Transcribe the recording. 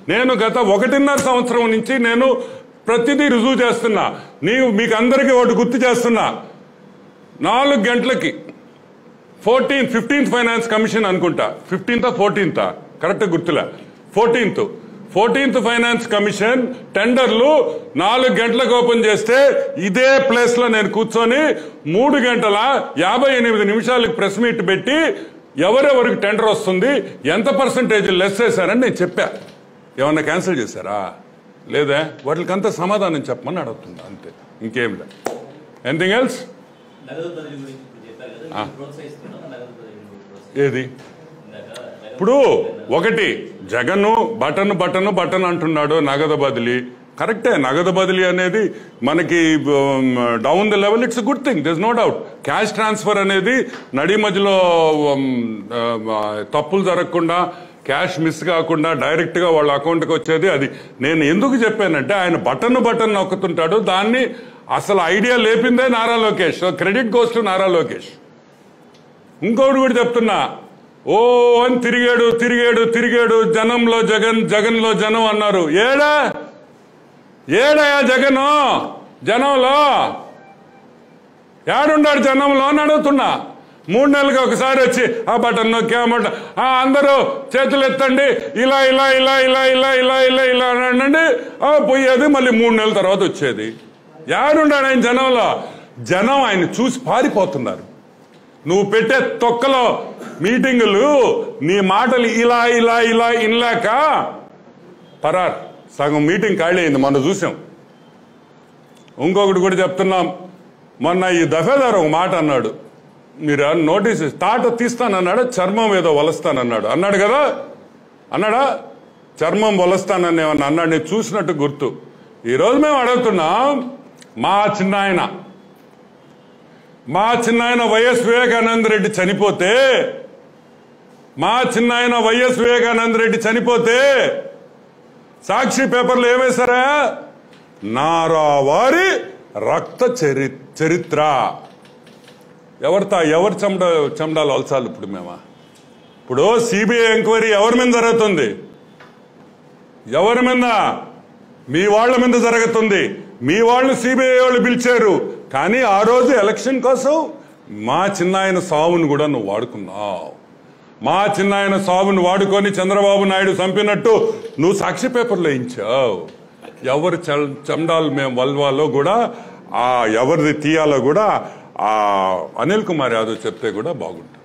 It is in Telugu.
నేను గత ఒకటిన్నర సంవత్సరం నుంచి నేను ప్రతిదీ రుజువు చేస్తున్నా నీవు మీకు అందరికీ ఒకటి గుర్తు చేస్తున్నా నాలుగు గంటలకి ఫోర్టీన్త్ ఫిఫ్టీన్త్ ఫైనాన్స్ కమిషన్ అనుకుంటా ఫిఫ్టీన్త్ ఫోర్టీన్త్ కరెక్ట్ గుర్తులే ఫోర్టీన్త్ ఫోర్టీన్త్ ఫైనాన్స్ కమిషన్ టెండర్లు నాలుగు గంటలకు ఓపెన్ చేస్తే ఇదే ప్లేస్ లో నేను కూర్చొని మూడు గంటల యాభై ఎనిమిది నిమిషాలకు ప్రెస్ మీట్ పెట్టి ఎవరెవరికి టెండర్ వస్తుంది ఎంత పర్సంటేజ్ లెస్ చేశారని నేను చెప్పా ఏమన్నా క్యాన్సిల్ చేశారా లేదా వాటికంతా సమాధానం చెప్పమని అడుగుతున్నా అంతే ఇంకేం లేదు ఎనీథింగ్ ఎల్స్ నగదు బదిలీ గురించి ఇప్పుడు చెప్పారు కదా ఆ. మీరు ప్రోత్సహిస్తున్నాం నగదు బదిలీ గురించి ప్రోత్సహిస్తున్నాం. ఏది ఇందాక నగదు ఇప్పుడు ఒకటి జగన్ బటన్ బటన్ బటన్ అంటున్నాడు నగదు బదిలీ కరెక్టే నగదు బదిలీ అనేది మనకి down the level it's good thing this no doubt cash transfer అనేది నడి మధ్యలో um, uh, తప్పులు జరగకుండా క్యాష్ మిస్ కాకుండా డైరెక్ట్ గా వాళ్ళ అకౌంట్కి వచ్చేది అది నేను ఎందుకు చెప్పానంటే ఆయన బటన్ బటన్ నొక్కుతుంటాడు దాన్ని అసలు ఐడియా లేపిందే Nara Lokesh credit goes to Nara Lokesh ఇంకొకటి కూడా చెప్తున్నా ఓ అని తిరిగాడు తిరిగాడు తిరిగాడు జనంలో జగన్ జగన్లో జనం అన్నారు ఏడా ఏడయా జగను జనంలో ఏడున్నాడు జనంలో అని అడుగుతున్నా మూడు నెలలకి ఒకసారి వచ్చి ఆ బటన్ నొక్కామట ఆ అందరూ చేతులు ఎత్తండి ఇలా ఇలా ఇలా ఇలా ఇలా ఇలా ఇలా ఇలా అని అనండి ఆ పోయేది మళ్ళీ మూడు నెలల తర్వాత వచ్చేది ఏడున్నాడు ఆయన జనంలో జనం ఆయన చూసి పారిపోతున్నారు నువ్వు పెట్టే తొక్కలో మీటింగులు నీ మాటలు ఇలా ఇలా ఇలా ఇన్లాక పరార్ సగం మీటింగ్ ఖాళీ అయింది మొన్న చూసాం ఇంకొకటి కూడా చెప్తున్నాం మొన్న ఈ దఫేదార్ ఒక మాట అన్నాడు మీరు నోటీస్ తాట తీస్తానన్నాడు చర్మం ఏదో వలస్తానన్నాడు అన్నాడు కదా అన్నాడా చర్మం వలస్తానని ఏమన్నా అన్నాడు నేను చూసినట్టు గుర్తు ఈరోజు మేము అడుగుతున్నాం మా చిన్నాయన మా చిన్నాయన వైఎస్ వివేకానంద రెడ్డి చనిపోతే మా చిన్నాయన వైఎస్ వివేకానంద రెడ్డి చనిపోతే సాక్షి పేపర్లో ఏమేశారా నారావారి రక్త చరి చరిత్ర ఎవరితో ఎవరి చెమడ చెమడాలు అలసాలి ఇప్పుడు మేమా ఇప్పుడు సిబిఐ ఎంక్వైరీ ఎవరి మీద జరుగుతుంది ఎవరి మీద మీ వాళ్ళ మీద జరుగుతుంది మీ వాళ్ళు సిబిఐ వాళ్ళు పిలిచారు కానీ ఆ రోజు ఎలక్షన్ కోసం మా చిన్నాయన సావును కూడా నువ్వు వాడుకున్నావు మా చిన్నాయన సావును వాడుకొని చంద్రబాబు నాయుడు చంపినట్టు నువ్వు సాక్షి పేపర్లో ఇచ్చావు ఎవరు చల్- చండాలు మేము వల్వాలో కూడా ఆ ఎవరిది తీయాలో కూడా ఆ అనిల్ కుమార్ యాదవ్ చెప్తే కూడా బాగుంటుంది